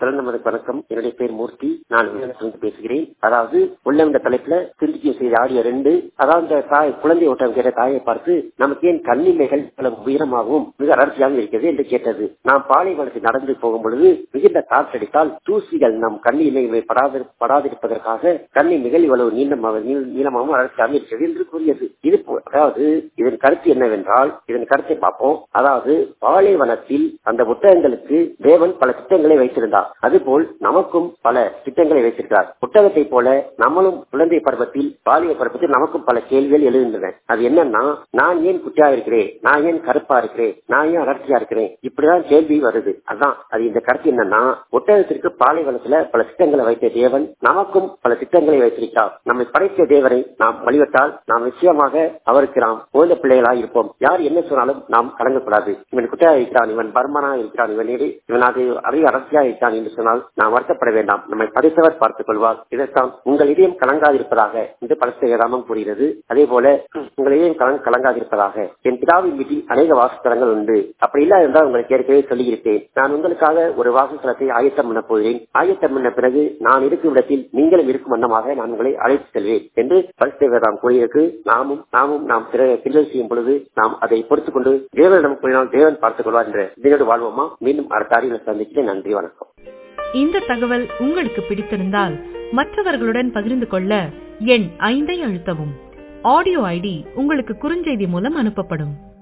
சிறந்த மதக்கு வணக்கம் என்னுடைய பேர் மூர்த்தி நான் விழுந்து பேசுகிறேன் அதாவது உள்ள இந்த தலைப்புல சிந்திக்க செய்த ஆடியோ ரெண்டு அதாவது இந்த தாய் குழந்தை ஓட்டம் கேட்ட தாயை பார்த்து நமக்கு ஏன் கண்ணிமைகள் இவ்வளவு உயரமாகவும் மிக அடர்த்தியாகவும் இருக்கிறது என்று கேட்டது நாம் பாலைவனத்தில் நடந்து போகும் பொழுது மிகுந்த காற்றடித்தால் தூசிகள் நம் கண்ணிமை படாது படாதிருப்பதற்காக கண்ணிமைகள் இவ்வளவு நீளமாக நீளமாகவும் அடர்த்தியாகவும் இருக்கிறது என்று கூறியது இது அதாவது இதன் கருத்து என்னவென்றால் இதன் கருத்தை பார்ப்போம் அதாவது பாலைவனத்தில் அந்த புத்தகங்களுக்கு தேவன் பல திட்டங்களை வைத்திருந்தார் அதுபோல் நமக்கும் பல திட்டங்களை வைத்திருக்கிறார் புத்தகத்தை போல நம்மளும் குழந்தை பருவத்தில் பாலிய பருவத்தில் நமக்கும் பல கேள்விகள் எழுகின்றன அது என்னன்னா நான் ஏன் குட்டியா இருக்கிறேன் நான் ஏன் கருப்பா இருக்கிறேன் நான் ஏன் அடர்த்தியா இருக்கிறேன் இப்படிதான் கேள்வி வருது அதான் அது இந்த கருத்து என்னன்னா ஒட்டகத்திற்கு பாலைவனத்துல பல திட்டங்களை வைத்த தேவன் நமக்கும் பல திட்டங்களை வைத்திருக்கிறார் நம்மை படைத்த தேவனை நாம் வழிபட்டால் நாம் நிச்சயமாக அவருக்கு நாம் குழந்தை பிள்ளைகளாக இருப்போம் யார் என்ன சொன்னாலும் நாம் கலங்கக்கூடாது இவன் குட்டையா இருக்கிறான் இவன் பர்மனா இருக்கிறான் இவன் இவன் அது அதிக அரசியா இருக்கிறான் என்று சொன்னால் நாம் வருத்தப்பட வேண்டாம் நம்மை படைத்தவர் பார்த்துக் கொள்வார் இதைத்தான் உங்கள் இதயம் கலங்காதிருப்பதாக என்று பலஸ்த வேதாமம் கூறுகிறது அதே போல உங்கள் இதயம் கலங் கலங்காதிருப்பதாக என் பிதாவின் வீட்டில் அநேக வாசஸ்தலங்கள் உண்டு அப்படி இல்ல என்றால் உங்களுக்கு ஏற்கனவே சொல்லியிருப்பேன் நான் உங்களுக்காக ஒரு வாசஸ்தலத்தை ஆயத்தம் பண்ண போகிறேன் ஆயத்தம் பண்ண பிறகு நான் இருக்கும் இடத்தில் நீங்களும் இருக்கும் வண்ணமாக நான் உங்களை அழைத்து செல்வேன் என்று பரிசு வேதாம் கூறியிருக்கு நாமும் நாமும் நாம் பிள்ளை செய்யும் பொழுது நாம் அதை பொறுத்துக் கொண்டு தேவனிடம் கூறினால் தேவன் பார்த்துக் கொள்வார் என்ற இதனோடு வாழ்வோமா மீண்டும் அடுத்த அறிவில் சந்திக்கிறேன் நன்றி வணக்கம் இந்த தகவல் உங்களுக்கு பிடித்திருந்தால் மற்றவர்களுடன் பகிர்ந்து கொள்ள எண் ஐந்தை அழுத்தவும் ஆடியோ ஐடி உங்களுக்கு குறுஞ்செய்தி மூலம் அனுப்பப்படும்